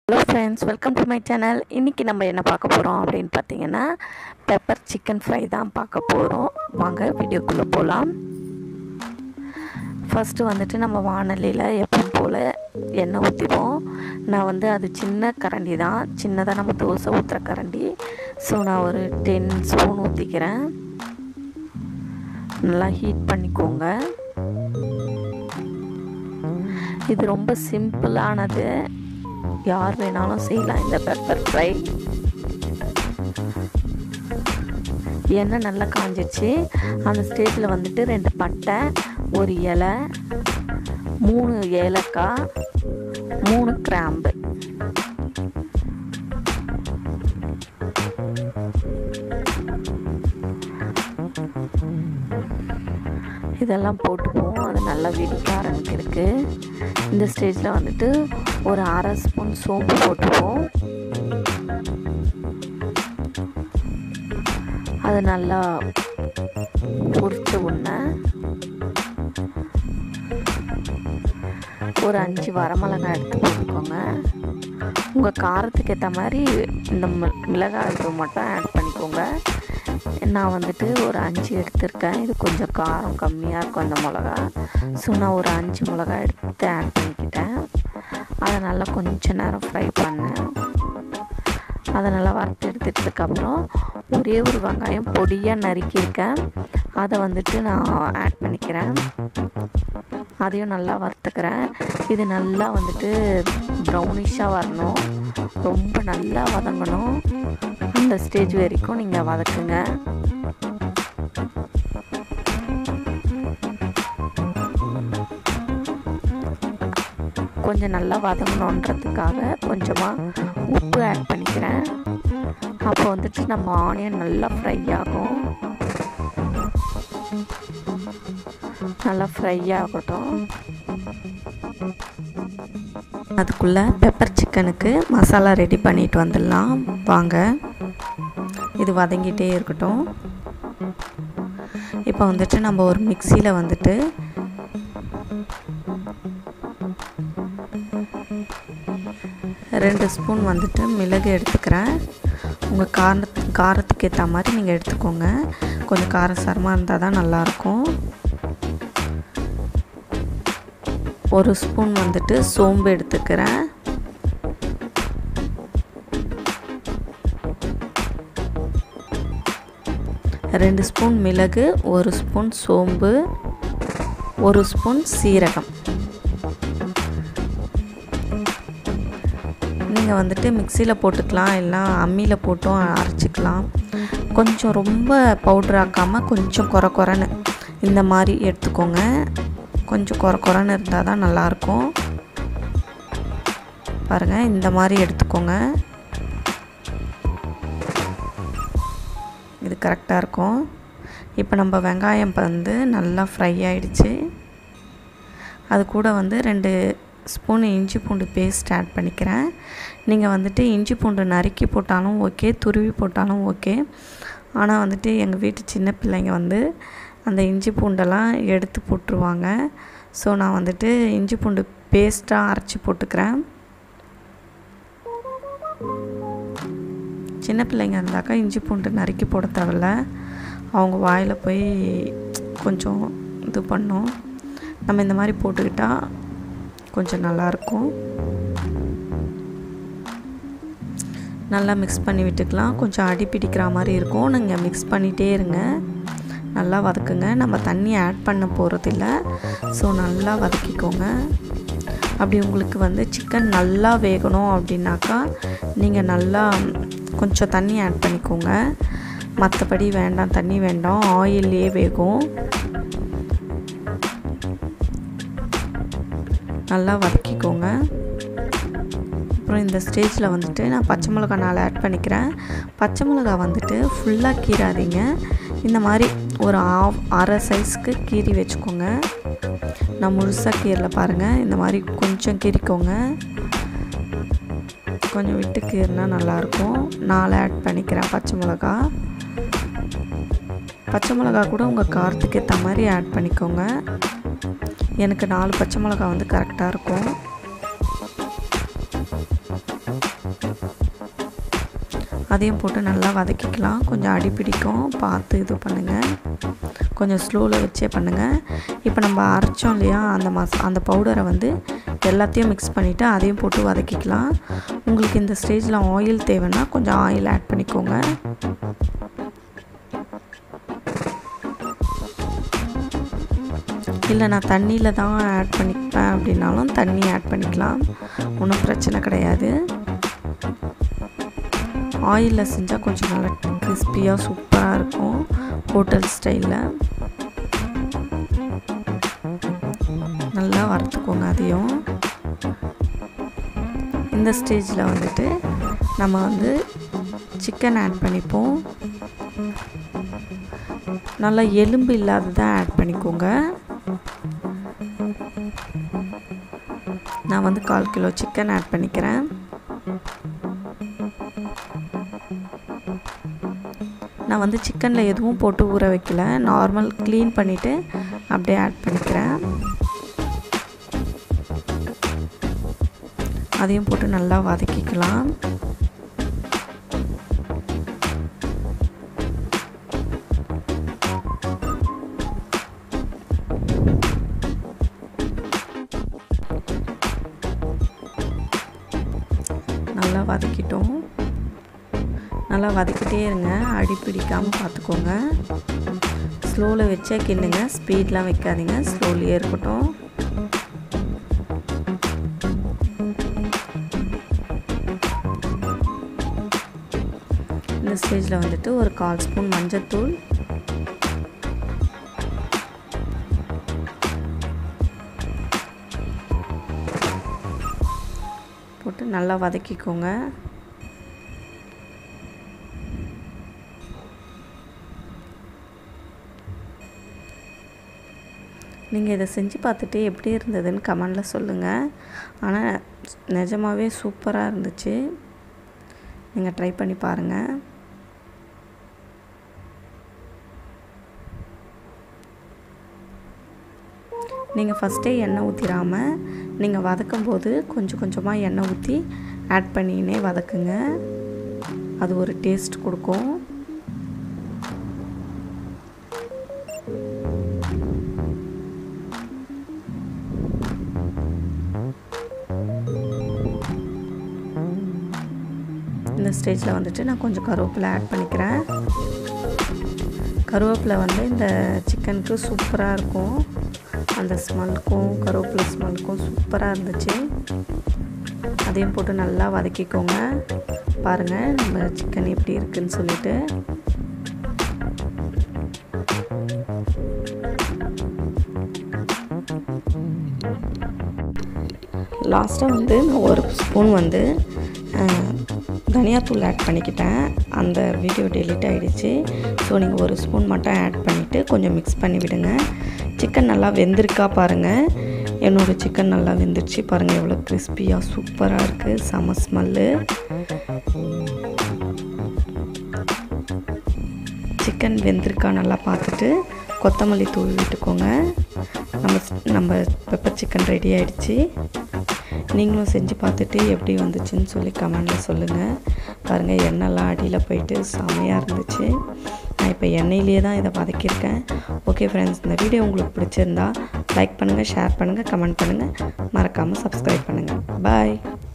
hello friends welcome to my channel இன்றைக்கி நம்ம என்ன பார்க்க போகிறோம் அப்படின்னு பார்த்தீங்கன்னா பெப்பர் சிக்கன் ஃப்ரை தான் பார்க்க போகிறோம் வாங்க வீடியோக்குள்ளே போகலாம் ஃபஸ்ட்டு வந்துட்டு நம்ம வானலியில் எப்பவும் போல் எண்ணெய் ஊற்றிப்போம் நான் வந்து அது சின்ன கரண்டி தான் சின்னதாக நம்ம தோசை ஊற்றுற கரண்டி ஸோ நான் ஒரு டென் ஸ்பூன் ஊற்றிக்கிறேன் நல்லா ஹீட் பண்ணிக்கோங்க இது ரொம்ப சிம்பிளானது யார் வேணாலும் செய்யலாம் இந்த பெப்பர் ஃப்ரை எண்ணெய் நல்லா காஞ்சிச்சு அந்த ஸ்டேஜில் வந்துட்டு ரெண்டு பட்டை ஒரு இலை மூணு ஏலக்காய் மூணு கிராம்பு இதெல்லாம் போட்டுப்போம் அது நல்லா வெடிக்க ஆரம்பிக்கிறதுக்கு இந்த ஸ்டேஜில் வந்துட்டு ஒரு அரை ஸ்பூன் சோம்பு போட்டுப்போம் அது நல்லா பொரிச்ச உடனே ஒரு அஞ்சு வரமிளகாய் எடுத்து போட்டுக்கோங்க உங்கள் காரத்துக்கு ஏற்ற மாதிரி இந்த மிளகாய் தூள் மட்டும் ஆட் பண்ணிக்கோங்க நான் வந்துட்டு ஒரு அஞ்சு எடுத்திருக்கேன் இது கொஞ்சம் காரம் கம்மியாக இருக்கும் அந்த மிளகா ஸோ நான் ஒரு அஞ்சு மிளகா எடுத்து ஆட் பண்ணிக்கிட்டேன் அதை நல்லா கொஞ்ச நேரம் ஃப்ரை பண்ணேன் அதை நல்லா வறுத்து எடுத்துட்டதுக்கப்புறம் ஒரே ஒரு வெங்காயம் பொடியாக நறுக்கியிருக்கேன் அதை வந்துட்டு நான் ஆட் பண்ணிக்கிறேன் அதையும் நல்லா வறுத்துக்கிறேன் இது நல்லா வந்துட்டு ப்ரௌனிஷாக வரணும் ரொம்ப நல்லா வதங்கணும் அந்த ஸ்டேஜ் வரைக்கும் நீங்கள் வதக்குங்க கொஞ்சம் நல்லா வதங்கணுன்றதுக்காக கொஞ்சமாக உப்பு ஆட் பண்ணிக்கிறேன் அப்போ வந்துட்டு நம்ம ஆனியன் நல்லா ஃப்ரை ஆகும் நல்லா ஃப்ரை ஆகட்டும் அதுக்குள்ளே பெப்பர் சிக்கனுக்கு மசாலா ரெடி பண்ணிட்டு வந்துடலாம் வாங்க இது வதங்கிட்டே இருக்கட்டும் இப்போ வந்துட்டு நம்ம ஒரு மிக்சியில் வந்துட்டு ரெண்டு ஸ்பூன் வந்துட்டு மிளகு எடுத்துக்கிறேன் உங்கள் காரத்து காரத்துக்கு ஏற்ற மாதிரி நீங்கள் எடுத்துக்கோங்க கொஞ்சம் காரசாரமாக இருந்தால் தான் நல்லாயிருக்கும் ஒரு ஸ்பூன் வந்துட்டு சோம்பு எடுத்துக்கிறேன் ரெண்டு ஸ்பூன் மிளகு ஒரு ஸ்பூன் சோம்பு ஒரு ஸ்பூன் சீரகம் நீங்கள் வந்துட்டு மிக்சியில் போட்டுக்கலாம் இல்லை அம்மியில் போட்டும் அரைச்சிக்கலாம் கொஞ்சம் ரொம்ப பவுட்ரு ஆக்காமல் கொஞ்சம் குறை குறைன்னு இந்த மாதிரி எடுத்துக்கோங்க கொஞ்சம் குறை குறைன்னு இருந்தால் தான் நல்லாயிருக்கும் பாருங்கள் இந்த மாதிரி எடுத்துக்கோங்க இது கரெக்டாக இருக்கும் இப்போ நம்ம வெங்காயம் வந்து நல்லா ஃப்ரை ஆகிடுச்சு அது கூட வந்து ரெண்டு ஸ்பூன் இஞ்சி பூண்டு பேஸ்ட் ஆட் பண்ணிக்கிறேன் நீங்கள் வந்துட்டு இஞ்சி பூண்டு நறுக்கி போட்டாலும் ஓகே துருவி போட்டாலும் ஓகே ஆனால் வந்துட்டு எங்கள் வீட்டு சின்ன பிள்ளைங்க வந்து அந்த இஞ்சி பூண்டெல்லாம் எடுத்து போட்டுருவாங்க ஸோ நான் வந்துட்டு இஞ்சி பூண்டு பேஸ்ட்டாக அரைச்சி போட்டுக்கிறேன் சின்ன பிள்ளைங்க இருந்தாக்கா இஞ்சி பூண்டு நறுக்கி போட தேவையில்ல அவங்க வாயில் போய் கொஞ்சம் இது பண்ணும் நம்ம இந்த மாதிரி போட்டுக்கிட்டால் கொஞ்சம் நல்லாயிருக்கும் நல்லா மிக்ஸ் பண்ணி விட்டுக்கலாம் கொஞ்சம் அடி பிடிக்கிற மாதிரி இருக்கும் நீங்கள் மிக்ஸ் பண்ணிகிட்டே இருங்க நல்லா வதக்குங்க நம்ம தண்ணி ஆட் பண்ண போகிறதில்ல ஸோ நல்லா வதக்கிக்கோங்க அப்படி உங்களுக்கு வந்து சிக்கன் நல்லா வேகணும் அப்படின்னாக்கா நீங்கள் நல்லா கொஞ்சம் தண்ணி ஆட் பண்ணிக்கோங்க மற்றபடி வேண்டாம் தண்ணி வேண்டாம் ஆயிலே வேகும் நல்லா வதக்கிக்கோங்க அப்புறம் இந்த ஸ்டேஜில் வந்துட்டு நான் பச்சை மிளகா நாலு ஆட் பண்ணிக்கிறேன் பச்சை மிளகா வந்துட்டு ஃபுல்லாக கீறாதீங்க இந்த மாதிரி ஒரு ஆஃப் அரை சைஸ்க்கு கீறி வச்சுக்கோங்க நான் முழுசாக கீரல பாருங்கள் இந்த மாதிரி கொஞ்சம் கீறிக்கோங்க கொஞ்சம் விட்டு கீறினா நல்லாயிருக்கும் நாலு ஆட் பண்ணிக்கிறேன் பச்சை மிளகா பச்சை மிளகா கூட உங்கள் காரத்துக்கு ஏற்ற மாதிரி ஆட் பண்ணிக்கோங்க எனக்கு நாலு பச்சை மிளகா வந்து கரெக்டாக இருக்கும் அதையும் போட்டு நல்லா வதக்கிக்கலாம் கொஞ்சம் அடி பிடிக்கும் பார்த்து இது பண்ணுங்கள் கொஞ்சம் ஸ்லோவில் வச்சே பண்ணுங்கள் இப்போ நம்ம அரைச்சோம் இல்லையா அந்த மசா அந்த பவுடரை வந்து எல்லாத்தையும் மிக்ஸ் பண்ணிவிட்டு அதையும் போட்டு வதக்கிக்கலாம் உங்களுக்கு இந்த ஸ்டேஜில் ஆயில் தேவைன்னா கொஞ்சம் ஆயில் ஆட் பண்ணிக்கோங்க இல்லை நான் தண்ணியில் தான் ஆட் பண்ணிப்பேன் அப்படின்னாலும் தண்ணி ஆட் பண்ணிக்கலாம் ஒன்றும் பிரச்சனை கிடையாது ஆயிலில் செஞ்சால் கொஞ்சம் நல்லா கிறிஸ்பியாக சூப்பராக இருக்கும் ஹோட்டல் ஸ்டைலில் நல்லா வறுத்துக்கோங்க அதையும் இந்த ஸ்டேஜில் வந்துட்டு நம்ம வந்து சிக்கன் ஆட் பண்ணிப்போம் நல்லா எலும்பு இல்லாததான் ஆட் பண்ணிக்கோங்க நான் வந்து கால் கிலோ சிக்கன் ஆட் பண்ணிக்கிறேன் நான் வந்து சிக்கனில் எதுவும் போட்டு ஊற வைக்கல நார்மல் க்ளீன் பண்ணிவிட்டு அப்படியே ஆட் பண்ணிக்கிறேன் அதையும் போட்டு நல்லா வதக்கிக்கலாம் நல்லா வதக்கிட்டோம் நல்லா வதக்கிட்டே இருங்க அடி பிடிக்காமல் பார்த்துக்கோங்க ஸ்லோவில் வச்சே கிண்ணுங்க ஸ்பீட்லாம் வைக்காதீங்க ஸ்லோலியே இருக்கட்டும் இந்த ஸ்டேஜில் வந்துட்டு ஒரு கால் ஸ்பூன் மஞ்சத்தூள் போட்டு நல்லா வதக்கிக்கோங்க நீங்கள் இதை செஞ்சு பார்த்துட்டு எப்படி இருந்ததுன்னு கமெண்டில் சொல்லுங்கள் ஆனால் நிஜமாகவே சூப்பராக இருந்துச்சு நீங்கள் ட்ரை பண்ணி பாருங்கள் நீங்கள் ஃபஸ்ட்டே எண்ணெய் ஊற்றிடாமல் நீங்கள் வதக்கும் போது கொஞ்சம் கொஞ்சமாக எண்ணெய் ஊற்றி ஆட் பண்ணினே வதக்குங்க அது ஒரு டேஸ்ட் கொடுக்கும் இந்த ஸ்டேஜில் வந்துட்டு நான் கொஞ்சம் கருவேப்பிலை ஆட் பண்ணிக்கிறேன் கருவேப்பிலை வந்து இந்த சிக்கனுக்கு சூப்பராக இருக்கும் அந்த ஸ்மெல்க்கும் கருவேப்பிலை ஸ்மெல்க்கும் சூப்பராக இருந்துச்சு அதையும் போட்டு நல்லா வதக்கிக்கோங்க பாருங்கள் நம்ம சிக்கன் எப்படி இருக்குன்னு சொல்லிட்டு லாஸ்ட்டாக வந்து நான் ஒரு ஸ்பூன் வந்து தனியாத்தூள் ஆட் பண்ணிக்கிட்டேன் அந்த வீடியோ டெலிட் ஆகிடுச்சு ஸோ நீங்கள் ஒரு ஸ்பூன் மட்டும் ஆட் பண்ணிவிட்டு கொஞ்சம் மிக்ஸ் பண்ணி விடுங்க சிக்கன் நல்லா வெந்திருக்கா பாருங்கள் என்னோடய சிக்கன் நல்லா வெந்துருச்சு பாருங்கள் எவ்வளோ கிறிஸ்பியாக சூப்பராக இருக்குது செம ஸ்மெல்லு சிக்கன் வெந்திருக்கா நல்லா பார்த்துட்டு கொத்தமல்லி தூவி விட்டுக்கோங்க நம்ம நம்ம பெப்பர் சிக்கன் ரெடி ஆகிடுச்சு நீங்களும் செஞ்சு பார்த்துட்டு எப்படி வந்துச்சுன்னு சொல்லி கமெண்டில் சொல்லுங்கள் பாருங்கள் எண்ணெய்லாம் அடியில் போயிட்டு செமையாக இருந்துச்சு நான் இப்போ எண்ணெயிலேயே தான் இதை வதக்கியிருக்கேன் ஓகே ஃப்ரெண்ட்ஸ் இந்த வீடியோ உங்களுக்கு பிடிச்சிருந்தா லைக் பண்ணுங்கள் ஷேர் பண்ணுங்கள் கமெண்ட் பண்ணுங்கள் மறக்காமல் சப்ஸ்கிரைப் பண்ணுங்கள் பாய்